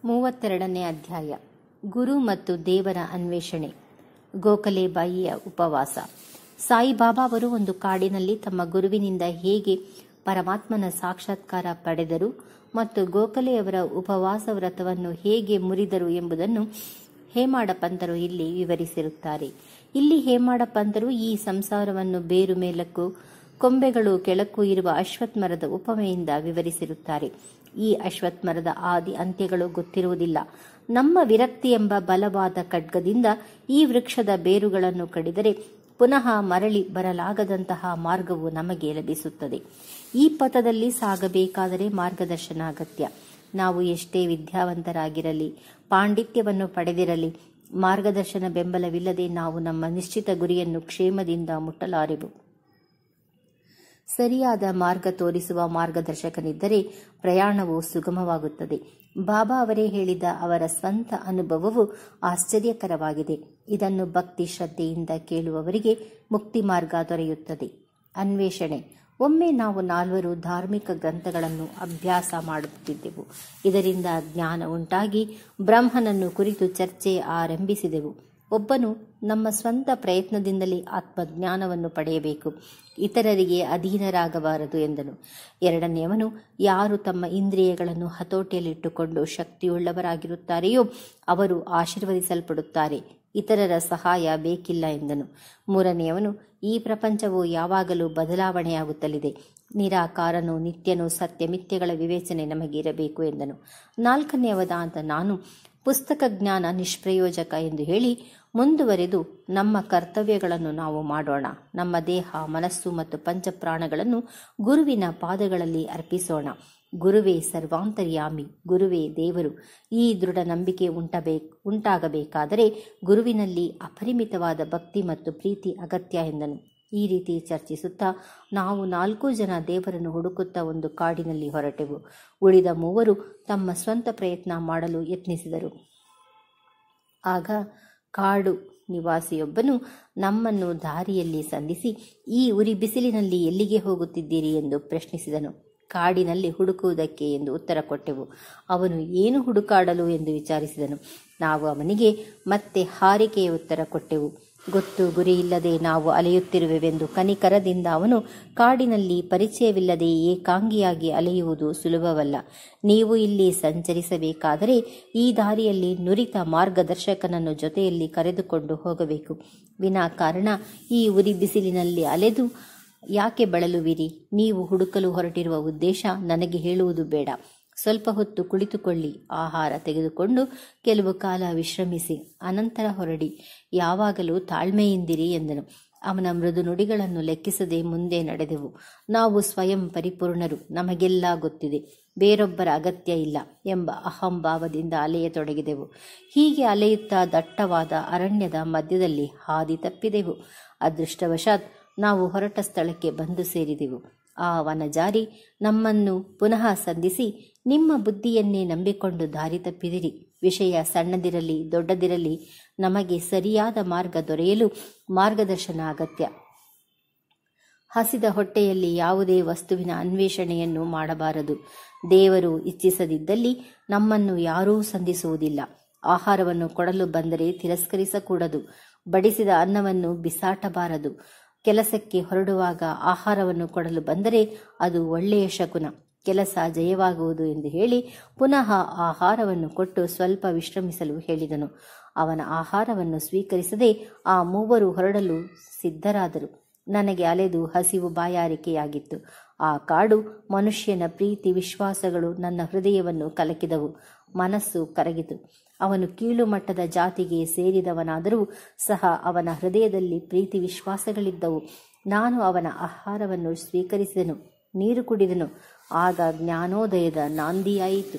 ಮೂವತ್ತೆರಡನೇ ಅಧ್ಯಾಯ ಗುರು ಮತ್ತು ದೇವರ ಅನ್ವೇಷಣೆ ಗೋಖಲೆಬಾಯಿಯ ಉಪವಾಸ ಸಾಯಿಬಾಬಾ ಅವರು ಒಂದು ಕಾಡಿನಲ್ಲಿ ತಮ್ಮ ಗುರುವಿನಿಂದ ಹೇಗೆ ಪರಮಾತ್ಮನ ಸಾಕ್ಷಾತ್ಕಾರ ಪಡೆದರು ಮತ್ತು ಗೋಖಲೆಯವರ ಉಪವಾಸ ವ್ರತವನ್ನು ಹೇಗೆ ಮುರಿದರು ಎಂಬುದನ್ನು ಹೇಮಾಡ ಪಂತರು ಇಲ್ಲಿ ವಿವರಿಸಿರುತ್ತಾರೆ ಇಲ್ಲಿ ಹೇಮಾಡ ಪಂತರು ಈ ಸಂಸಾರವನ್ನು ಬೇರು ಮೇಲಕ್ಕೂ ಕೊಂಬೆಗಳು ಕೆಳಕ್ಕೂ ಇರುವ ಅಶ್ವತ್ಥ ಮರದ ಉಪಮೆಯಿಂದ ವಿವರಿಸಿರುತ್ತಾರೆ ಈ ಅಶ್ವತ್ಥ ಮರದ ಆದಿ ಅಂತ್ಯಗಳು ಗೊತ್ತಿರುವುದಿಲ್ಲ ನಮ್ಮ ವಿರಕ್ತಿ ಎಂಬ ಬಲವಾದ ಖಡ್ಗದಿಂದ ಈ ವೃಕ್ಷದ ಬೇರುಗಳನ್ನು ಕಡಿದರೆ ಪುನಃ ಮರಳಿ ಬರಲಾಗದಂತಹ ಮಾರ್ಗವು ನಮಗೆ ಲಭಿಸುತ್ತದೆ ಈ ಪಥದಲ್ಲಿ ಸಾಗಬೇಕಾದರೆ ಮಾರ್ಗದರ್ಶನ ಅಗತ್ಯ ನಾವು ಎಷ್ಟೇ ವಿದ್ಯಾವಂತರಾಗಿರಲಿ ಪಾಂಡಿತ್ಯವನ್ನು ಪಡೆದಿರಲಿ ಮಾರ್ಗದರ್ಶನ ಬೆಂಬಲವಿಲ್ಲದೆ ನಾವು ನಮ್ಮ ನಿಶ್ಚಿತ ಗುರಿಯನ್ನು ಕ್ಷೇಮದಿಂದ ಮುಟ್ಟಲಾರೆವು ಸರಿಯಾದ ಮಾರ್ಗ ತೋರಿಸುವ ಮಾರ್ಗದರ್ಶಕನಿದ್ದರೆ ಪ್ರಯಾಣವು ಸುಗಮವಾಗುತ್ತದೆ ಬಾಬಾ ಅವರೇ ಹೇಳಿದ ಅವರ ಸ್ವಂತ ಅನುಭವವು ಆಶ್ಚರ್ಯಕರವಾಗಿದೆ ಇದನ್ನು ಭಕ್ತಿ ಶ್ರದ್ಧೆಯಿಂದ ಕೇಳುವವರಿಗೆ ಮುಕ್ತಿ ಮಾರ್ಗ ದೊರೆಯುತ್ತದೆ ಅನ್ವೇಷಣೆ ಒಮ್ಮೆ ನಾವು ನಾಲ್ವರು ಧಾರ್ಮಿಕ ಗ್ರಂಥಗಳನ್ನು ಅಭ್ಯಾಸ ಮಾಡುತ್ತಿದ್ದೆವು ಇದರಿಂದ ಜ್ಞಾನ ಉಂಟಾಗಿ ಬ್ರಹ್ಮನನ್ನು ಕುರಿತು ಚರ್ಚೆ ಆರಂಭಿಸಿದೆವು ಒಬ್ಬನು ನಮ್ಮ ಸ್ವಂತ ಪ್ರಯತ್ನದಿಂದಲೇ ಆತ್ಮಜ್ಞಾನವನ್ನು ಪಡೆಯಬೇಕು ಇತರರಿಗೆ ಅಧೀನರಾಗಬಾರದು ಎಂದನು ಎರಡನೆಯವನು ಯಾರು ತಮ್ಮ ಇಂದ್ರಿಯಗಳನ್ನು ಹತೋಟಿಯಲ್ಲಿಟ್ಟುಕೊಂಡು ಶಕ್ತಿಯುಳ್ಳವರಾಗಿರುತ್ತಾರೆಯೋ ಅವರು ಆಶೀರ್ವದಿಸಲ್ಪಡುತ್ತಾರೆ ಇತರರ ಸಹಾಯ ಬೇಕಿಲ್ಲ ಎಂದನು ಮೂರನೆಯವನು ಈ ಪ್ರಪಂಚವು ಯಾವಾಗಲೂ ಬದಲಾವಣೆಯಾಗುತ್ತಲಿದೆ ನಿರಾಕಾರನು ನಿತ್ಯನು ಸತ್ಯ ಮಿಥ್ಯಗಳ ವಿವೇಚನೆ ನಮಗೆ ಇರಬೇಕು ಎಂದನು ನಾಲ್ಕನೆಯವದ ಅಂತ ನಾನು ಪುಸ್ತಕ ಜ್ಞಾನ ನಿಷ್ಪ್ರಯೋಜಕ ಎಂದು ಹೇಳಿ ಮುಂದುವರೆದು ನಮ್ಮ ಕರ್ತವ್ಯಗಳನ್ನು ನಾವು ಮಾಡೋಣ ನಮ್ಮ ದೇಹ ಮನಸ್ಸು ಮತ್ತು ಪಂಚಪ್ರಾಣಗಳನ್ನು ಗುರುವಿನ ಪಾದಗಳಲ್ಲಿ ಅರ್ಪಿಸೋಣ ಗುರುವೇ ಸರ್ವಾಂತರ್ಯಾಮಿ ಗುರುವೇ ದೇವರು ಈ ದೃಢ ನಂಬಿಕೆ ಉಂಟಬೇಕು ಉಂಟಾಗಬೇಕಾದರೆ ಗುರುವಿನಲ್ಲಿ ಅಪರಿಮಿತವಾದ ಭಕ್ತಿ ಮತ್ತು ಪ್ರೀತಿ ಅಗತ್ಯ ಎಂದನು ಈ ರೀತಿ ಚರ್ಚಿಸುತ್ತಾ ನಾವು ನಾಲ್ಕು ಜನ ದೇವರನ್ನು ಹುಡುಕುತ್ತಾ ಒಂದು ಕಾಡಿನಲ್ಲಿ ಹೊರಟೆವು ಉಳಿದ ಮೂವರು ತಮ್ಮ ಸ್ವಂತ ಪ್ರಯತ್ನ ಮಾಡಲು ಯತ್ನಿಸಿದರು ಆಗ ಕಾಡು ನಿವಾಸಿಯೊಬ್ಬನು ನಮ್ಮನ್ನು ದಾರಿಯಲ್ಲಿ ಸಂಧಿಸಿ ಈ ಉರಿ ಬಿಸಿಲಿನಲ್ಲಿ ಎಲ್ಲಿಗೆ ಹೋಗುತ್ತಿದ್ದೀರಿ ಎಂದು ಪ್ರಶ್ನಿಸಿದನು ಕಾಡಿನಲ್ಲಿ ಹುಡುಕುವುದಕ್ಕೆ ಎಂದು ಉತ್ತರ ಕೊಟ್ಟೆವು ಅವನು ಏನು ಹುಡುಕಾಡಲು ಎಂದು ವಿಚಾರಿಸಿದನು ನಾವು ಅವನಿಗೆ ಮತ್ತೆ ಹಾರಿಕೆಯ ಉತ್ತರ ಕೊಟ್ಟೆವು ಗೊತ್ತು ಗುರಿಯಿಲ್ಲದೆ ನಾವು ಅಲೆಯುತ್ತಿರುವೆವೆಂದು ಕನಿಕರದಿಂದ ಅವನು ಕಾಡಿನಲ್ಲಿ ಪರಿಚಯವಿಲ್ಲದೆ ಏಕಾಂಗಿಯಾಗಿ ಅಲೆಯುವುದು ಸುಲಭವಲ್ಲ ನೀವು ಇಲ್ಲಿ ಸಂಚರಿಸಬೇಕಾದರೆ ಈ ದಾರಿಯಲ್ಲಿ ನುರಿತ ಮಾರ್ಗದರ್ಶಕನನ್ನು ಜೊತೆಯಲ್ಲಿ ಕರೆದುಕೊಂಡು ಹೋಗಬೇಕು ವಿನಾಕಾರಣ ಈ ಉರಿ ಬಿಸಿಲಿನಲ್ಲಿ ಅಲೆದು ಯಾಕೆ ಬಳಲುವಿರಿ ನೀವು ಹುಡುಕಲು ಹೊರಟಿರುವ ಉದ್ದೇಶ ನನಗೆ ಹೇಳುವುದು ಬೇಡ ಸ್ವಲ್ಪ ಹೊತ್ತು ಕುಳಿತುಕೊಳ್ಳಿ ಆಹಾರ ತೆಗೆದುಕೊಂಡು ಕೆಲವು ಕಾಲ ವಿಶ್ರಮಿಸಿ ಅನಂತರ ಹೊರಡಿ ಯಾವಾಗಲೂ ತಾಳ್ಮೆಯಿಂದಿರಿ ಎಂದನು ಅವನ ಮೃದು ನುಡಿಗಳನ್ನು ಲೆಕ್ಕಿಸದೆ ಮುಂದೆ ನಡೆದೆವು ನಾವು ಸ್ವಯಂ ಪರಿಪೂರ್ಣರು ನಮಗೆಲ್ಲ ಗೊತ್ತಿದೆ ಬೇರೊಬ್ಬರ ಅಗತ್ಯ ಇಲ್ಲ ಎಂಬ ಅಹಂಭಾವದಿಂದ ಅಲೆಯತೊಡಗಿದೆವು ಹೀಗೆ ಅಲೆಯುತ್ತಾ ದಟ್ಟವಾದ ಅರಣ್ಯದ ಮಧ್ಯದಲ್ಲಿ ಹಾದಿ ತಪ್ಪಿದೆವು ಅದೃಷ್ಟವಶಾತ್ ನಾವು ಹೊರಟ ಸ್ಥಳಕ್ಕೆ ಬಂದು ಸೇರಿದೆವು ಆ ವನಜಾರಿ ನಮ್ಮನ್ನು ಪುನಃ ಸಂಧಿಸಿ ನಿಮ್ಮ ಬುದ್ಧಿಯನ್ನೇ ನಂಬಿಕೊಂಡು ದಾರಿ ತಪ್ಪಿದಿರಿ ವಿಷಯ ಸಣ್ಣದಿರಲಿ ದೊಡ್ಡದಿರಲಿ ನಮಗೆ ಸರಿಯಾದ ಮಾರ್ಗ ದೊರೆಯಲು ಮಾರ್ಗದರ್ಶನ ಅಗತ್ಯ ಹಸಿದ ಹೊಟ್ಟೆಯಲ್ಲಿ ಯಾವುದೇ ವಸ್ತುವಿನ ಅನ್ವೇಷಣೆಯನ್ನು ಮಾಡಬಾರದು ದೇವರು ಇಚ್ಛಿಸದಿದ್ದಲ್ಲಿ ನಮ್ಮನ್ನು ಯಾರೂ ಸಂಧಿಸುವುದಿಲ್ಲ ಆಹಾರವನ್ನು ಕೊಡಲು ಬಂದರೆ ತಿರಸ್ಕರಿಸಕೂಡದು ಬಡಿಸಿದ ಅನ್ನವನ್ನು ಬಿಸಾಟಬಾರದು ಕೆಲಸಕ್ಕೆ ಹೊರಡುವಾಗ ಆಹಾರವನ್ನು ಕೊಡಲು ಬಂದರೆ ಅದು ಒಳ್ಳೆಯ ಶಕುನ ಕೆಲಸ ಜಯವಾಗುವುದು ಎಂದು ಹೇಳಿ ಪುನಃ ಆಹಾರವನ್ನು ಕೊಟ್ಟು ಸ್ವಲ್ಪ ವಿಶ್ರಮಿಸಲು ಹೇಳಿದನು ಅವನ ಆಹಾರವನ್ನು ಸ್ವೀಕರಿಸದೆ ಆ ಮೂವರು ಹೊರಡಲು ಸಿದ್ಧರಾದರು ನನಗೆ ಅಲೆದು ಹಸಿವು ಬಾಯಾರಿಕೆಯಾಗಿತ್ತು ಆ ಕಾಡು ಮನುಷ್ಯನ ಪ್ರೀತಿ ವಿಶ್ವಾಸಗಳು ನನ್ನ ಹೃದಯವನ್ನು ಕಲಕಿದವು ಮನಸ್ಸು ಕರಗಿತು ಅವನು ಕೀಳು ಮಟ್ಟದ ಜಾತಿಗೆ ಸೇರಿದವನಾದರೂ ಸಹ ಅವನ ಹೃದಯದಲ್ಲಿ ಪ್ರೀತಿ ವಿಶ್ವಾಸಗಳಿದ್ದವು ನಾನು ಅವನ ಆಹಾರವನ್ನು ಸ್ವೀಕರಿಸಿದನು ನೀರು ಕುಡಿದನು ಆಗ ಜ್ಞಾನೋದಯದ ನಾಂದಿಯಾಯಿತು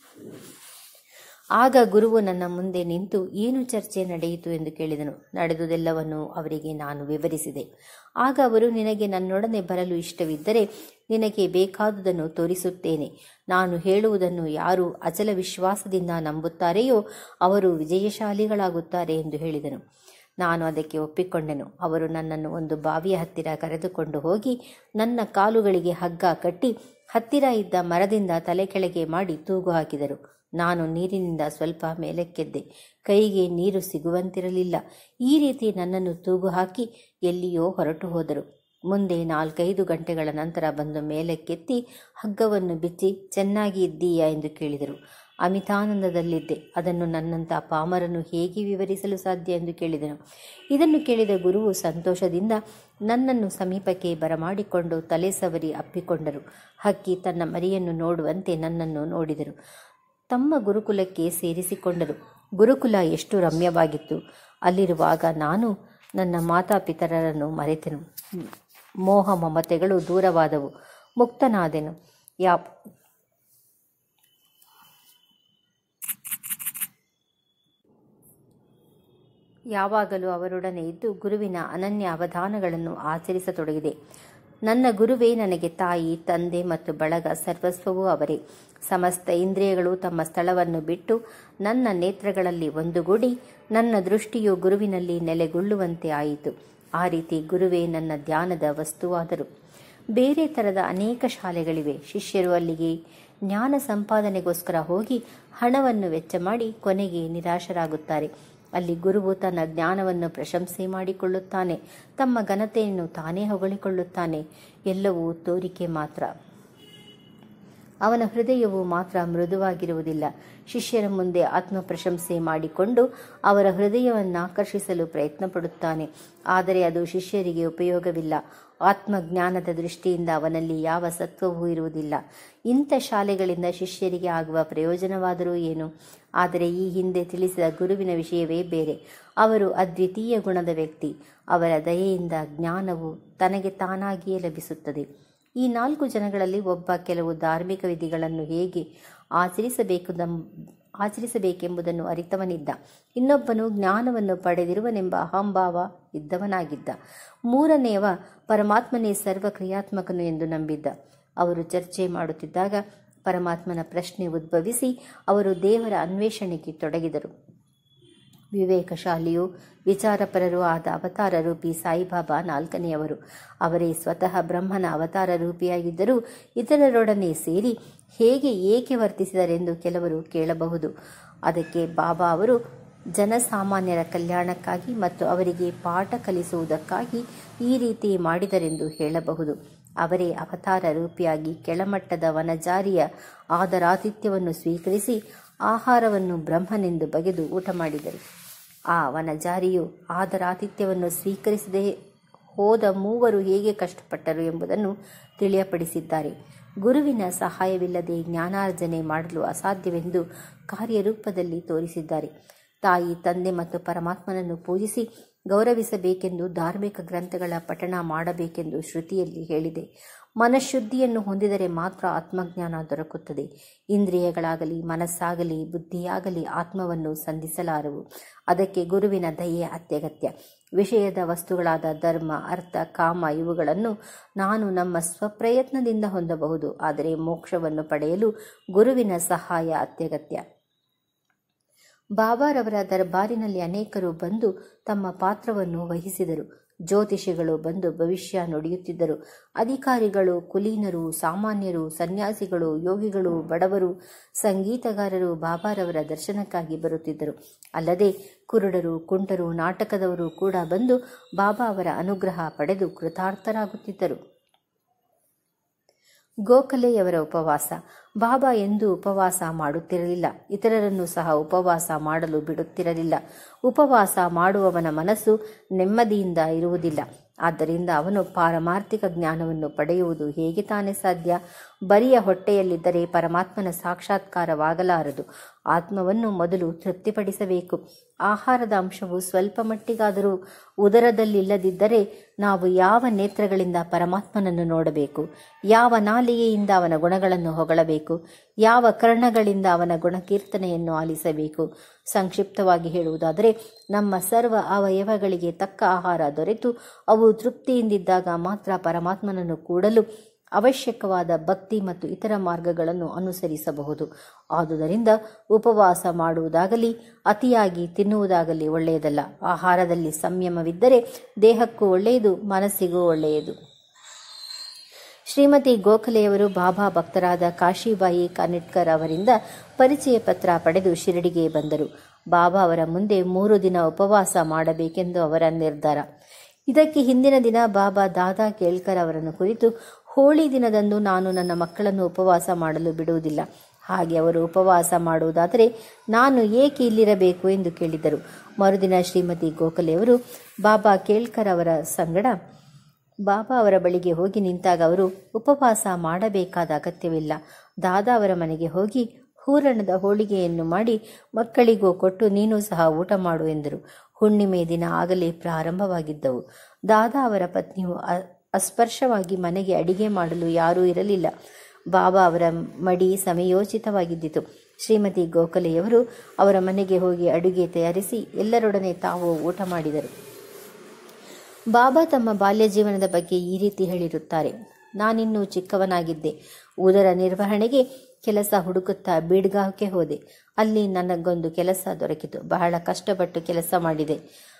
ಆಗ ಗುರುವು ನನ್ನ ಮುಂದೆ ನಿಂತು ಏನು ಚರ್ಚೆ ನಡೆಯಿತು ಎಂದು ಕೇಳಿದನು ನಡೆದುದೆಲ್ಲವನ್ನು ಅವರಿಗೆ ನಾನು ವಿವರಿಸಿದೆ ಆಗ ಅವರು ನಿನಗೆ ನನ್ನೊಡನೆ ಬರಲು ಇಷ್ಟವಿದ್ದರೆ ನಿನಗೆ ಬೇಕಾದುದನ್ನು ತೋರಿಸುತ್ತೇನೆ ನಾನು ಹೇಳುವುದನ್ನು ಯಾರು ಅಚಲ ವಿಶ್ವಾಸದಿಂದ ನಂಬುತ್ತಾರೆಯೋ ಅವರು ವಿಜಯಶಾಲಿಗಳಾಗುತ್ತಾರೆ ಎಂದು ಹೇಳಿದನು ನಾನು ಅದಕ್ಕೆ ಒಪ್ಪಿಕೊಂಡೆನು ಅವರು ನನ್ನನ್ನು ಒಂದು ಬಾವಿಯ ಹತ್ತಿರ ಕರೆದುಕೊಂಡು ಹೋಗಿ ನನ್ನ ಕಾಲುಗಳಿಗೆ ಹಗ್ಗ ಕಟ್ಟಿ ಹತ್ತಿರ ಇದ್ದ ಮರದಿಂದ ತಲೆ ಕೆಳಗೆ ಮಾಡಿ ತೂಗು ಹಾಕಿದರು ನಾನು ನೀರಿನಿಂದ ಸ್ವಲ್ಪ ಮೇಲಕ್ಕೆದ್ದೆ ಕೈಗೆ ನೀರು ಸಿಗುವಂತಿರಲಿಲ್ಲ ಈ ರೀತಿ ನನ್ನನ್ನು ತೂಗು ಹಾಕಿ ಎಲ್ಲಿಯೋ ಹೊರಟು ಹೋದರು ಮುಂದೆ ನಾಲ್ಕೈದು ಗಂಟೆಗಳ ನಂತರ ಬಂದು ಮೇಲಕ್ಕೆತ್ತಿ ಹಗ್ಗವನ್ನು ಬಿಚ್ಚಿ ಚೆನ್ನಾಗಿ ಇದ್ದೀಯಾ ಎಂದು ಕೇಳಿದರು ಅಮಿತಾನಂದದಲ್ಲಿದ್ದೆ ಅದನ್ನು ನನ್ನಂಥ ಪಾಮರನು ಹೇಗೆ ವಿವರಿಸಲು ಸಾಧ್ಯ ಎಂದು ಕೇಳಿದನು ಇದನ್ನು ಕೇಳಿದ ಗುರುವು ಸಂತೋಷದಿಂದ ನನ್ನನ್ನು ಸಮೀಪಕ್ಕೆ ಬರಮಾಡಿಕೊಂಡು ತಲೆ ಸವರಿ ಅಪ್ಪಿಕೊಂಡರು ಹಕ್ಕಿ ತನ್ನ ಮರಿಯನ್ನು ನೋಡುವಂತೆ ನನ್ನನ್ನು ನೋಡಿದರು ತಮ್ಮ ಗುರುಕುಲಕ್ಕೆ ಸೇರಿಸಿಕೊಂಡರು ಗುರುಕುಲ ಎಷ್ಟು ರಮ್ಯವಾಗಿತ್ತು ಅಲ್ಲಿರುವಾಗ ನಾನು ನನ್ನ ಮಾತಾಪಿತರರನ್ನು ಮರೆತೆನು ಮೋಹ ಮಮತೆಗಳು ದೂರವಾದವು ಮುಕ್ತನಾದೆನು ಯಾ ಯಾವಾಗಲೂ ಅವರೊಡನೆ ಇದ್ದು ಗುರುವಿನ ಅನನ್ಯ ಅವಧಾನಗಳನ್ನು ಆಚರಿಸತೊಡಗಿದೆ ನನ್ನ ಗುರುವೇ ನನಗೆ ತಾಯಿ ತಂದೆ ಮತ್ತು ಬಳಗ ಸರ್ವಸ್ವವೂ ಅವರೇ ಸಮಸ್ತ ಇಂದ್ರಿಯಗಳು ತಮ್ಮ ಸ್ಥಳವನ್ನು ಬಿಟ್ಟು ನನ್ನ ನೇತ್ರಗಳಲ್ಲಿ ಒಂದುಗೂಡಿ ನನ್ನ ದೃಷ್ಟಿಯು ಗುರುವಿನಲ್ಲಿ ನೆಲೆಗೊಳ್ಳುವಂತೆ ಆಯಿತು ಆ ರೀತಿ ಗುರುವೇ ನನ್ನ ಧ್ಯಾನದ ವಸ್ತುವಾದರು ಬೇರೆ ಥರದ ಅನೇಕ ಶಾಲೆಗಳಿವೆ ಶಿಷ್ಯರು ಅಲ್ಲಿಗೆ ಜ್ಞಾನ ಸಂಪಾದನೆಗೋಸ್ಕರ ಹೋಗಿ ಹಣವನ್ನು ವೆಚ್ಚ ಮಾಡಿ ಕೊನೆಗೆ ನಿರಾಶರಾಗುತ್ತಾರೆ ಅಲ್ಲಿ ಗುರುವು ತನ್ನ ಜ್ಞಾನವನ್ನು ಪ್ರಶಂಸೆ ಮಾಡಿಕೊಳ್ಳುತ್ತಾನೆ ತಮ್ಮ ಘನತೆಯನ್ನು ತಾನೇ ಹೊಗಳಿಕೊಳ್ಳುತ್ತಾನೆ ಎಲ್ಲವೂ ತೋರಿಕೆ ಮಾತ್ರ ಅವನ ಹೃದಯವು ಮಾತ್ರ ಮೃದುವಾಗಿರುವುದಿಲ್ಲ ಶಿಷ್ಯರ ಮುಂದೆ ಆತ್ಮ ಪ್ರಶಂಸೆ ಮಾಡಿಕೊಂಡು ಅವರ ಹೃದಯವನ್ನು ಆಕರ್ಷಿಸಲು ಪ್ರಯತ್ನ ಪಡುತ್ತಾನೆ ಆದರೆ ಅದು ಶಿಷ್ಯರಿಗೆ ಉಪಯೋಗವಿಲ್ಲ ಆತ್ಮಜ್ಞಾನದ ದೃಷ್ಟಿಯಿಂದ ಅವನಲ್ಲಿ ಯಾವ ಸತ್ವವೂ ಇರುವುದಿಲ್ಲ ಇಂಥ ಶಾಲೆಗಳಿಂದ ಶಿಷ್ಯರಿಗೆ ಆಗುವ ಪ್ರಯೋಜನವಾದರೂ ಏನು ಆದರೆ ಈ ಹಿಂದೆ ತಿಳಿಸಿದ ಗುರುವಿನ ವಿಷಯವೇ ಬೇರೆ ಅವರು ಅದ್ವಿತೀಯ ಗುಣದ ವ್ಯಕ್ತಿ ಅವರ ದಯೆಯಿಂದ ಜ್ಞಾನವು ತನಗೆ ತಾನಾಗಿಯೇ ಲಭಿಸುತ್ತದೆ ಈ ನಾಲ್ಕು ಜನಗಳಲ್ಲಿ ಒಬ್ಬ ಕೆಲವು ಧಾರ್ಮಿಕ ವಿಧಿಗಳನ್ನು ಹೇಗೆ ಆಚರಿಸಬೇಕು ಆಚರಿಸಬೇಕೆಂಬುದನ್ನು ಅರಿತವನಿದ್ದ ಇನ್ನೊಬ್ಬನು ಜ್ಞಾನವನ್ನು ಪಡೆದಿರುವನೆಂಬ ಅಹಂಭಾವ ಇದ್ದವನಾಗಿದ್ದ ಮೂರನೆಯವ ಪರಮಾತ್ಮನೇ ಸರ್ವ ಕ್ರಿಯಾತ್ಮಕನು ಎಂದು ನಂಬಿದ್ದ ಅವರು ಚರ್ಚೆ ಮಾಡುತ್ತಿದ್ದಾಗ ಪರಮಾತ್ಮನ ಪ್ರಶ್ನೆ ಉದ್ಭವಿಸಿ ಅವರು ದೇವರ ಅನ್ವೇಷಣೆಗೆ ತೊಡಗಿದರು ವಿವೇಕಶಾಲಿಯೂ ವಿಚಾರಪರರೂ ಆದ ಅವತಾರ ರೂಪಿ ಸಾಯಿಬಾಬಾ ನಾಲ್ಕನೆಯವರು ಅವರೇ ಸ್ವತಃ ಬ್ರಹ್ಮನ ಅವತಾರ ರೂಪಿಯಾಗಿದ್ದರೂ ಇತರರೊಡನೆ ಸೇರಿ ಹೇಗೆ ಏಕೆ ವರ್ತಿಸಿದರೆಂದು ಕೆಲವರು ಕೇಳಬಹುದು ಅದಕ್ಕೆ ಬಾಬಾ ಅವರು ಜನಸಾಮಾನ್ಯರ ಕಲ್ಯಾಣಕ್ಕಾಗಿ ಮತ್ತು ಅವರಿಗೆ ಪಾಠ ಕಲಿಸುವುದಕ್ಕಾಗಿ ಈ ರೀತಿ ಮಾಡಿದರೆಂದು ಹೇಳಬಹುದು ಅವರೇ ಅವತಾರ ರೂಪಿಯಾಗಿ ಕೆಳಮಟ್ಟದ ವನಜಾರಿಯ ಆದರಾತಿಥ್ಯವನ್ನು ಸ್ವೀಕರಿಸಿ ಆಹಾರವನ್ನು ಬ್ರಹ್ಮನೆಂದು ಬಗೆದು ಊಟ ಮಾಡಿದರು ಆ ವನಜಾರಿಯು ಆದರಾತಿಥ್ಯವನ್ನು ಸ್ವೀಕರಿಸದೆ ಹೋದ ಮೂವರು ಹೇಗೆ ಕಷ್ಟಪಟ್ಟರು ಎಂಬುದನ್ನು ತಿಳಿಯಪಡಿಸಿದ್ದಾರೆ ಗುರುವಿನ ಸಹಾಯವಿಲ್ಲದೆ ಜ್ಞಾನಾರ್ಜನೆ ಮಾಡಲು ಅಸಾಧ್ಯವೆಂದು ಕಾರ್ಯರೂಪದಲ್ಲಿ ತೋರಿಸಿದ್ದಾರೆ ತಾಯಿ ತಂದೆ ಮತ್ತು ಪರಮಾತ್ಮನನ್ನು ಪೂಜಿಸಿ ಗೌರವಿಸಬೇಕೆಂದು ಧಾರ್ಮಿಕ ಗ್ರಂಥಗಳ ಪಠಣ ಮಾಡಬೇಕೆಂದು ಶ್ರುತಿಯಲ್ಲಿ ಹೇಳಿದೆ ಮನಃಶುದ್ಧಿಯನ್ನು ಹೊಂದಿದರೆ ಮಾತ್ರ ಆತ್ಮಜ್ಞಾನ ದೊರಕುತ್ತದೆ ಇಂದ್ರಿಯಗಳಾಗಲಿ ಮನಸ್ಸಾಗಲಿ ಬುದ್ಧಿಯಾಗಲಿ ಆತ್ಮವನ್ನು ಸಂಧಿಸಲಾರವು ಅದಕ್ಕೆ ಗುರುವಿನ ದಯೆ ಅತ್ಯಗತ್ಯ ವಿಷಯದ ವಸ್ತುಗಳಾದ ಧರ್ಮ ಅರ್ಥ ಕಾಮ ಇವುಗಳನ್ನು ನಾನು ನಮ್ಮ ಸ್ವಪ್ರಯತ್ನದಿಂದ ಹೊಂದಬಹುದು ಆದರೆ ಮೋಕ್ಷವನ್ನು ಪಡೆಯಲು ಗುರುವಿನ ಸಹಾಯ ಅತ್ಯಗತ್ಯ ಬಾಬಾರವರ ದರ್ಬಾರಿನಲ್ಲಿ ಅನೇಕರು ಬಂದು ತಮ್ಮ ಪಾತ್ರವನ್ನು ವಹಿಸಿದರು ಜ್ಯೋತಿಷಿಗಳು ಬಂದು ಭವಿಷ್ಯ ನುಡಿಯುತ್ತಿದ್ದರು ಅಧಿಕಾರಿಗಳು ಕುಲೀನರು ಸಾಮಾನ್ಯರು ಸನ್ಯಾಸಿಗಳು ಯೋಗಿಗಳು ಬಡವರು ಸಂಗೀತಗಾರರು ಬಾಬಾರವರ ದರ್ಶನಕ್ಕಾಗಿ ಬರುತ್ತಿದ್ದರು ಅಲ್ಲದೆ ಕುರುಡರು ಕುಂಟರು ನಾಟಕದವರು ಕೂಡ ಬಂದು ಬಾಬಾ ಅವರ ಅನುಗ್ರಹ ಪಡೆದು ಕೃತಾರ್ಥರಾಗುತ್ತಿದ್ದರು ಗೋಖಲೆಯವರ ಉಪವಾಸ ಬಾಬಾ ಎಂದೂ ಉಪವಾಸ ಮಾಡುತ್ತಿರಲಿಲ್ಲ ಇತರರನ್ನು ಸಹ ಉಪವಾಸ ಮಾಡಲು ಬಿಡುತ್ತಿರಲಿಲ್ಲ ಉಪವಾಸ ಮಾಡುವವನ ಮನಸ್ಸು ನೆಮ್ಮದಿಯಿಂದ ಇರುವುದಿಲ್ಲ ಆದ್ದರಿಂದ ಅವನು ಪಾರಮಾರ್ಥಿಕ ಜ್ಞಾನವನ್ನು ಪಡೆಯುವುದು ಹೇಗೆ ತಾನೇ ಸಾಧ್ಯ ಬರಿಯ ಹೊಟ್ಟೆಯಲ್ಲಿದ್ದರೆ ಪರಮಾತ್ಮನ ಸಾಕ್ಷಾತ್ಕಾರವಾಗಲಾರದು ಆತ್ಮವನ್ನು ಮೊದಲು ತೃಪ್ತಿಪಡಿಸಬೇಕು ಆಹಾರದ ಅಂಶವು ಸ್ವಲ್ಪ ಮಟ್ಟಿಗಾದರೂ ಉದರದಲ್ಲಿಲ್ಲದಿದ್ದರೆ ನಾವು ಯಾವ ನೇತ್ರಗಳಿಂದ ಪರಮಾತ್ಮನನ್ನು ನೋಡಬೇಕು ಯಾವ ನಾಲಿಗೆಯಿಂದ ಅವನ ಗುಣಗಳನ್ನು ಹೊಗಳಬೇಕು ಯಾವ ಕರ್ಣಗಳಿಂದ ಅವನ ಗುಣಕೀರ್ತನೆಯನ್ನು ಆಲಿಸಬೇಕು ಸಂಕ್ಷಿಪ್ತವಾಗಿ ಹೇಳುವುದಾದರೆ ನಮ್ಮ ಸರ್ವ ಅವಯವಗಳಿಗೆ ತಕ್ಕ ಆಹಾರ ದೊರೆತು ಅವು ತೃಪ್ತಿಯಿಂದಿದ್ದಾಗ ಮಾತ್ರ ಪರಮಾತ್ಮನನ್ನು ಕೂಡಲು ಅವಶ್ಯಕವಾದ ಭಕ್ತಿ ಮತ್ತು ಇತರ ಮಾರ್ಗಗಳನ್ನು ಅನುಸರಿಸಬಹುದು ಆದುದರಿಂದ ಉಪವಾಸ ಮಾಡುವುದಾಗಲಿ ಅತಿಯಾಗಿ ತಿನ್ನುವುದಾಗಲಿ ಒಳ್ಳೆಯದಲ್ಲ ಆಹಾರದಲ್ಲಿ ಸಂಯಮವಿದ್ದರೆ ದೇಹಕ್ಕೂ ಒಳ್ಳೆಯದು ಮನಸ್ಸಿಗೂ ಒಳ್ಳೆಯದು ಶ್ರೀಮತಿ ಗೋಖಲೆಯವರು ಬಾಬಾ ಭಕ್ತರಾದ ಕಾಶಿಬಾಯಿ ಕಾನಿಟ್ಕರ್ ಅವರಿಂದ ಪರಿಚಯ ಪತ್ರ ಪಡೆದು ಶಿರಡಿಗೆ ಬಂದರು ಬಾಬಾ ಅವರ ಮುಂದೆ ಮೂರು ದಿನ ಉಪವಾಸ ಮಾಡಬೇಕೆಂದು ಅವರ ನಿರ್ಧಾರ ಇದಕ್ಕೆ ಹಿಂದಿನ ದಿನ ಬಾಬಾ ದಾದಾ ಕೇಳ್ಕರ್ ಅವರನ್ನು ಕುರಿತು ಹೋಳಿ ದಿನದಂದು ನಾನು ನನ್ನ ಮಕ್ಕಳನ್ನು ಉಪವಾಸ ಮಾಡಲು ಬಿಡುವುದಿಲ್ಲ ಹಾಗೆ ಅವರು ಉಪವಾಸ ಮಾಡುವುದಾದರೆ ನಾನು ಏಕೆ ಇಲ್ಲಿರಬೇಕು ಎಂದು ಕೇಳಿದರು ಮರುದಿನ ಶ್ರೀಮತಿ ಗೋಖಲೆಯವರು ಬಾಬಾ ಕೇಳ್ಕರ್ ಅವರ ಸಂಗಡ ಬಾಬಾ ಅವರ ಬಳಿಗೆ ಹೋಗಿ ನಿಂತಾಗ ಅವರು ಉಪವಾಸ ಮಾಡಬೇಕಾದ ಅಗತ್ಯವಿಲ್ಲ ದಾದಾ ಅವರ ಮನೆಗೆ ಹೋಗಿ ಹೂರಣದ ಹೋಳಿಗೆಯನ್ನು ಮಾಡಿ ಮಕ್ಕಳಿಗೂ ಕೊಟ್ಟು ನೀನು ಸಹ ಊಟ ಮಾಡು ಎಂದರು ಹುಣ್ಣಿಮೆ ದಿನ ಆಗಲೇ ಪ್ರಾರಂಭವಾಗಿದ್ದವು ದಾದಾ ಅವರ ಪತ್ನಿಯು ಅಸ್ಪರ್ಶವಾಗಿ ಮನೆಗೆ ಅಡಿಗೆ ಮಾಡಲು ಯಾರೂ ಇರಲಿಲ್ಲ ಬಾಬಾ ಅವರ ಮಡಿ ಸಮಯೋಚಿತವಾಗಿದ್ದಿತು ಶ್ರೀಮತಿ ಗೋಖಲೆಯವರು ಅವರ ಮನೆಗೆ ಹೋಗಿ ಅಡುಗೆ ತಯಾರಿಸಿ ಎಲ್ಲರೊಡನೆ ತಾವು ಊಟ ಮಾಡಿದರು ಬಾಬಾ ತಮ್ಮ ಬಾಲ್ಯ ಜೀವನದ ಬಗ್ಗೆ ಈ ರೀತಿ ಹೇಳಿರುತ್ತಾರೆ ನಾನಿನ್ನೂ ಚಿಕ್ಕವನಾಗಿದ್ದೆ ಉದರ ನಿರ್ವಹಣೆಗೆ ಕೆಲಸ ಹುಡುಕುತ್ತಾ ಬೀಡ್ಗಾವ್ಗೆ ಹೋದೆ ಅಲ್ಲಿ ನನಗೊಂದು ಕೆಲಸ ದೊರಕಿತು ಬಹಳ ಕಷ್ಟಪಟ್ಟು ಕೆಲಸ ಮಾಡಿದೆ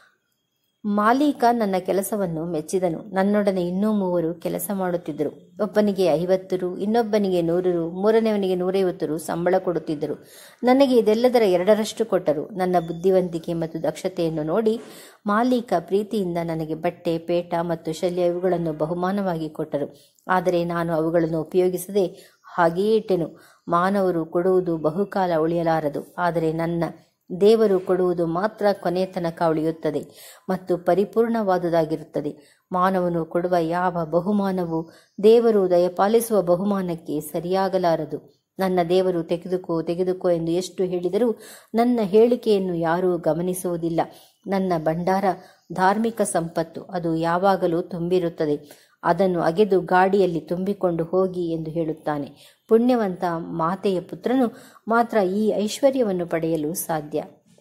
ಮಾಲೀಕ ನನ್ನ ಕೆಲಸವನ್ನು ಮೆಚ್ಚಿದನು ನನ್ನೊಡನೆ ಇನ್ನೂ ಮೂವರು ಕೆಲಸ ಮಾಡುತ್ತಿದ್ದರು ಒಬ್ಬನಿಗೆ ಐವತ್ತು ರು ಇನ್ನೊಬ್ಬನಿಗೆ ನೂರು ರು ಮೂರನೆಯವನಿಗೆ ನೂರೈವತ್ತು ರು ಸಂಬಳ ಕೊಡುತ್ತಿದ್ದರು ನನಗೆ ಇದೆಲ್ಲದರ ಎರಡರಷ್ಟು ಕೊಟ್ಟರು ನನ್ನ ಬುದ್ಧಿವಂತಿಕೆ ಮತ್ತು ದಕ್ಷತೆಯನ್ನು ನೋಡಿ ಮಾಲೀಕ ಪ್ರೀತಿಯಿಂದ ನನಗೆ ಬಟ್ಟೆ ಪೇಟ ಮತ್ತು ಶಲ್ಯ ಇವುಗಳನ್ನು ಬಹುಮಾನವಾಗಿ ಕೊಟ್ಟರು ಆದರೆ ನಾನು ಅವುಗಳನ್ನು ಉಪಯೋಗಿಸದೆ ಹಾಗೆಯೇ ಇಟ್ಟೆನು ಮಾನವರು ಕೊಡುವುದು ಬಹುಕಾಲ ಉಳಿಯಲಾರದು ಆದರೆ ನನ್ನ ದೇವರು ಕೊಡುವುದು ಮಾತ್ರ ಕೊನೆ ತನಕ ಉಳಿಯುತ್ತದೆ ಮತ್ತು ಪರಿಪೂರ್ಣವಾದುದಾಗಿರುತ್ತದೆ ಮಾನವನು ಕೊಡುವ ಯಾವ ಬಹುಮಾನವು ದೇವರು ದಯಪಾಲಿಸುವ ಬಹುಮಾನಕ್ಕೆ ಸರಿಯಾಗಲಾರದು ನನ್ನ ದೇವರು ತೆಗೆದುಕೋ ತೆಗೆದುಕೋ ಎಂದು ಎಷ್ಟು ಹೇಳಿದರೂ ನನ್ನ ಹೇಳಿಕೆಯನ್ನು ಯಾರೂ ಗಮನಿಸುವುದಿಲ್ಲ ನನ್ನ ಭಂಡಾರ ಧಾರ್ಮಿಕ ಸಂಪತ್ತು ಅದು ಯಾವಾಗಲೂ ತುಂಬಿರುತ್ತದೆ ಅದನ್ನು ಅಗೆದು ಗಾಡಿಯಲ್ಲಿ ತುಂಬಿಕೊಂಡು ಹೋಗಿ ಎಂದು ಹೇಳುತ್ತಾನೆ ಪುಣ್ಯವಂತ ಮಾತೆಯ ಪುತ್ರನು ಮಾತ್ರ ಈ ಐಶ್ವರ್ಯವನ್ನು ಪಡೆಯಲು ಸಾಧ್ಯ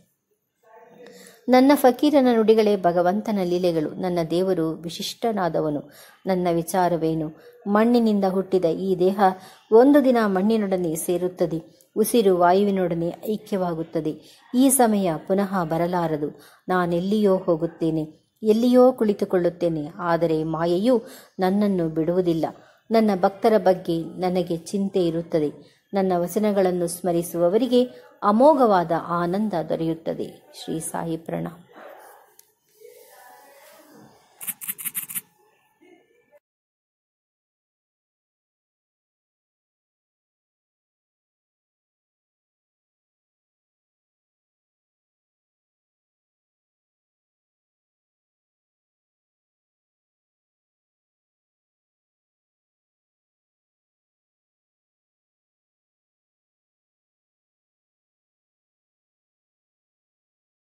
ನನ್ನ ಫಕೀರನ ನುಡಿಗಳೇ ಭಗವಂತನ ಲೀಲೆಗಳು ನನ್ನ ದೇವರು ವಿಶಿಷ್ಟನಾದವನು ನನ್ನ ವಿಚಾರವೇನು ಮಣ್ಣಿನಿಂದ ಹುಟ್ಟಿದ ಈ ದೇಹ ಒಂದು ದಿನ ಮಣ್ಣಿನೊಡನೆ ಸೇರುತ್ತದೆ ಉಸಿರು ವಾಯುವಿನೊಡನೆ ಐಕ್ಯವಾಗುತ್ತದೆ ಈ ಸಮಯ ಪುನಃ ಬರಲಾರದು ನಾನೆಲ್ಲಿಯೋ ಹೋಗುತ್ತೇನೆ ಎಲ್ಲಿಯೋ ಕುಳಿತುಕೊಳ್ಳುತ್ತೇನೆ ಆದರೆ ಮಾಯೆಯು ನನ್ನನ್ನು ಬಿಡುವುದಿಲ್ಲ ನನ್ನ ಭಕ್ತರ ಬಗ್ಗೆ ನನಗೆ ಚಿಂತೆ ಇರುತ್ತದೆ ನನ್ನ ವಚನಗಳನ್ನು ಸ್ಮರಿಸುವವರಿಗೆ ಅಮೋಘವಾದ ಆನಂದ ದೊರೆಯುತ್ತದೆ ಶ್ರೀ ಸಾಯಿ ಪ್ರಣಾಮ್